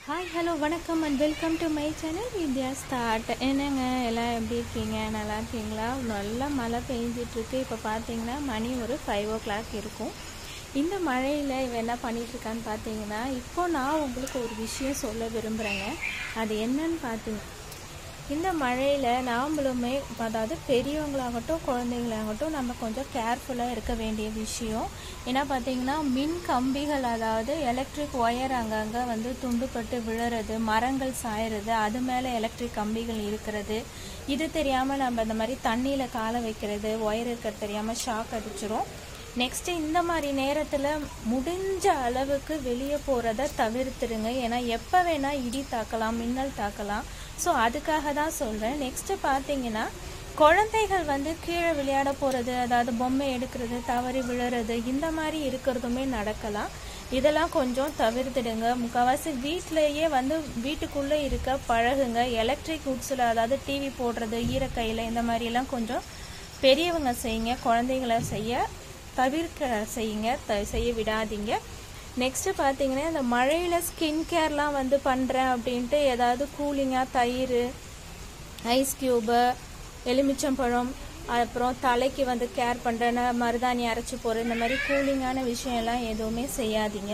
hi hello வணக்கம் and welcome to my channel Vidya start என்னங்க எல்லாம் எப்படி இருக்கீங்க நல்லா இருக்கீங்களா நல்லா மழை பெஞ்சிட்ருக்கு இப்போ பார்த்தீங்கன்னா மணி ஒரு ஃபைவ் ஓ கிளாக் இருக்கும் இந்த மழையில் இவன் என்ன பண்ணிட்டு இருக்கான்னு பார்த்தீங்கன்னா இப்போ நான் உங்களுக்கு ஒரு விஷயம் சொல்ல விரும்புகிறேங்க அது என்னன்னு பார்த்தீங்க இந்த மழையில் நாமளுமே அதாவது பெரியவங்களாகட்டும் குழந்தைங்களாகட்டும் நம்ம கொஞ்சம் கேர்ஃபுல்லாக இருக்க வேண்டிய விஷயம் ஏன்னா பார்த்தீங்கன்னா மின் கம்பிகள் அதாவது எலக்ட்ரிக் ஒயர் அங்கங்கே வந்து துண்டுப்பட்டு விழுறது மரங்கள் சாயறது அது மேலே எலக்ட்ரிக் கம்பிகள் இருக்கிறது இது தெரியாமல் நம்ம இந்த மாதிரி தண்ணியில் கால வைக்கிறது ஒயர் இருக்கிறது தெரியாமல் ஷாக் அடிச்சிரும் நெக்ஸ்ட்டு இந்த மாதிரி நேரத்தில் முடிஞ்ச அளவுக்கு வெளியே போகிறத தவிர்த்துருங்க ஏன்னா எப்போ வேணால் இடி தாக்கலாம் மின்னல் தாக்கலாம் ஸோ அதுக்காக தான் சொல்கிறேன் நெக்ஸ்ட்டு பார்த்தீங்கன்னா குழந்தைகள் வந்து கீழே விளையாட போகிறது அதாவது பொம்மை எடுக்கிறது தவறி விழுறது இந்த மாதிரி இருக்கிறதுமே நடக்கலாம் இதெல்லாம் கொஞ்சம் தவிர்த்துடுங்க முக்கால்வாசி வீட்டிலேயே வந்து வீட்டுக்குள்ளே இருக்க பழகுங்க எலக்ட்ரிக் குட்ஸில் அதாவது டிவி போடுறது ஈரக்கையில் இந்த மாதிரியெல்லாம் கொஞ்சம் பெரியவங்க செய்யுங்க குழந்தைகளை செய்ய தவிர்க்க செய்யுங்க த செய்ய விடாதீங்க நெக்ஸ்ட்டு பார்த்தீங்கன்னா இந்த மழையில் ஸ்கின் கேர்லாம் வந்து பண்ணுறேன் அப்படின்ட்டு ஏதாவது கூலிங்காக தயிர் ஐஸ் க்யூபு எலுமிச்சம்பழம் அப்புறம் தலைக்கு வந்து கேர் பண்ணுறேன்னு மருதாணி அரைச்சி போகிற இந்த மாதிரி கூலிங்கான விஷயம்லாம் எதுவுமே செய்யாதீங்க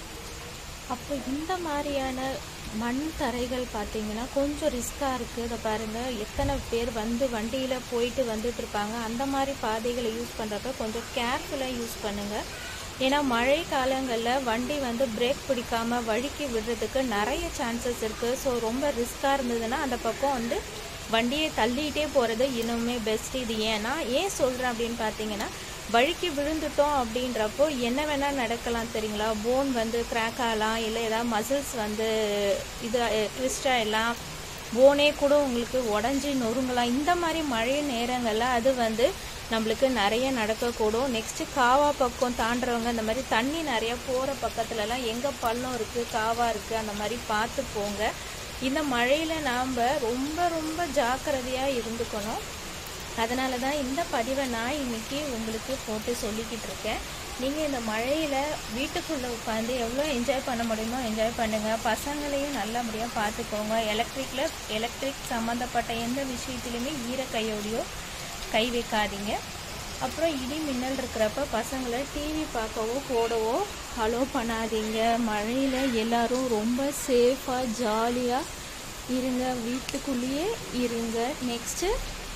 அப்போ இந்த மாதிரியான மண் தரைகள் பார்த்தீங்கன்னா கொஞ்சம் ரிஸ்க்காக இருக்குது இதை பாருங்கள் எத்தனை பேர் வந்து வண்டியில் போயிட்டு வந்துட்டு இருப்பாங்க அந்த மாதிரி பாதைகளை யூஸ் பண்ணுறப்ப கொஞ்சம் கேர்ஃபுல்லாக யூஸ் பண்ணுங்கள் ஏன்னா மழை காலங்களில் வண்டி வந்து பிரேக் பிடிக்காமல் வழுக்கி விடுறதுக்கு நிறைய சான்சஸ் இருக்குது ஸோ ரொம்ப ரிஸ்க்காக இருந்ததுன்னா அந்த பக்கம் வந்து வண்டியை தள்ளிகிட்டே போகிறது இன்னுமே பெஸ்ட் இது ஏன்னா ஏன் சொல்கிறேன் அப்படின்னு பார்த்தீங்கன்னா வழுக்கி விழுந்துட்டோம் அப்படின்றப்போ என்ன வேணால் நடக்கலாம் தெரியுங்களா போன் வந்து கிராக் ஆகலாம் இல்லை ஏதாவது மசில்ஸ் வந்து இது ட்விஸ்ட் ஆகிடலாம் போனே கூட உங்களுக்கு உடஞ்சி நொறுங்கலாம் இந்த மாதிரி மழை நேரங்களில் அது வந்து நம்மளுக்கு நிறைய நடக்கக்கூடும் நெக்ஸ்ட்டு காவா பக்கம் தாண்டுறவங்க இந்த மாதிரி தண்ணி நிறைய போகிற பக்கத்துலலாம் எங்கே பள்ளம் இருக்குது காவா இருக்குது அந்த மாதிரி பார்த்து போங்க இந்த மழையில் நாம் ரொம்ப ரொம்ப ஜாக்கிரதையாக இருந்துக்கணும் அதனால தான் இந்த பதிவை நான் இன்னைக்கு உங்களுக்கு போட்டு சொல்லிக்கிட்டு இருக்கேன் நீங்கள் இந்த மழையில் வீட்டுக்குள்ளே உட்காந்து எவ்வளோ என்ஜாய் பண்ண முடியுமோ என்ஜாய் பண்ணுங்கள் பசங்களையும் நல்லபடியாக பார்த்துக்கோங்க எலக்ட்ரிக்கில் எலக்ட்ரிக் சம்மந்தப்பட்ட எந்த விஷயத்துலையுமே ஈர கையோடையோ கை வைக்காதீங்க அப்புறம் இடி மின்னல் இருக்கிறப்ப பசங்களை டிவி பார்க்கவோ போடவோ அலோ பண்ணாதீங்க மழையில் எல்லாரும் ரொம்ப சேஃபாக ஜாலியாக இருங்க வீட்டுக்குள்ளேயே இருங்க நெக்ஸ்ட்டு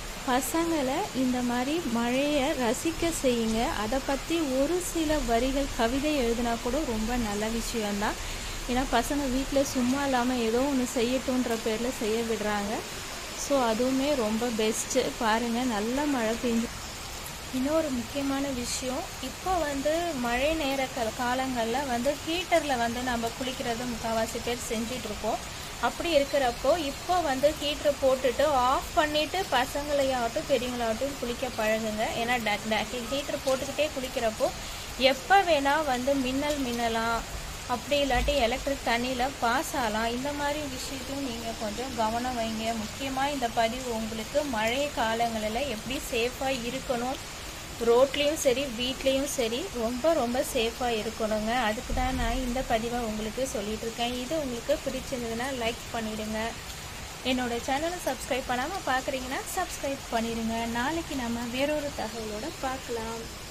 பசங்களை இந்த மாதிரி மழையை ரசிக்க செய்யுங்க அதை பற்றி ஒரு சில வரிகள் கவிதை எழுதினா கூட ரொம்ப நல்ல விஷயம்தான் ஏன்னா பசங்க வீட்டில் சும்மா இல்லாமல் ஏதோ ஒன்று செய்யட்டுன்ற பேரில் செய்ய விடுறாங்க ஸோ அதுவுமே ரொம்ப பெஸ்ட்டு பாருங்கள் நல்ல மழை பெஞ்சு இன்னொரு முக்கியமான விஷயம் இப்போ வந்து மழை நேர காலங்களில் வந்து ஹீட்டரில் வந்து நம்ம குளிக்கிறது முக்கால்வாசி பேர் செஞ்சிட்ருக்கோம் அப்படி இருக்கிறப்போ இப்போ வந்து ஹீட்டரை போட்டுட்டு ஆஃப் பண்ணிவிட்டு பசங்களையாகட்டும் பெரியவங்களாகட்டும் குளிக்க பழகுங்க ஏன்னா ஹீட்டர் போட்டுக்கிட்டே குளிக்கிறப்போ எப்போ வேணால் வந்து மின்னல் மின்னலாம் அப்படி இல்லாட்டி எலக்ட்ரிக் தண்ணியில் பாஸ் ஆகலாம் இந்த மாதிரி விஷயத்தையும் நீங்கள் கொஞ்சம் கவனம் வைங்க முக்கியமாக இந்த பதிவு உங்களுக்கு மழை காலங்களில் எப்படி சேஃபாக இருக்கணும் ரோட்லேயும் சரி வீட்லேயும் சரி ரொம்ப ரொம்ப சேஃபாக இருக்கணுங்க அதுக்கு தான் நான் இந்த பதிவை உங்களுக்கு சொல்லிகிட்டு இருக்கேன் இது உங்களுக்கு பிடிச்சிருந்ததுன்னா லைக் பண்ணிவிடுங்க என்னோடய சேனலை சப்ஸ்கிரைப் பண்ணாமல் பார்க்குறீங்கன்னா சப்ஸ்கிரைப் பண்ணிடுங்க நாளைக்கு நம்ம வேறொரு தகவலோடு பார்க்கலாம்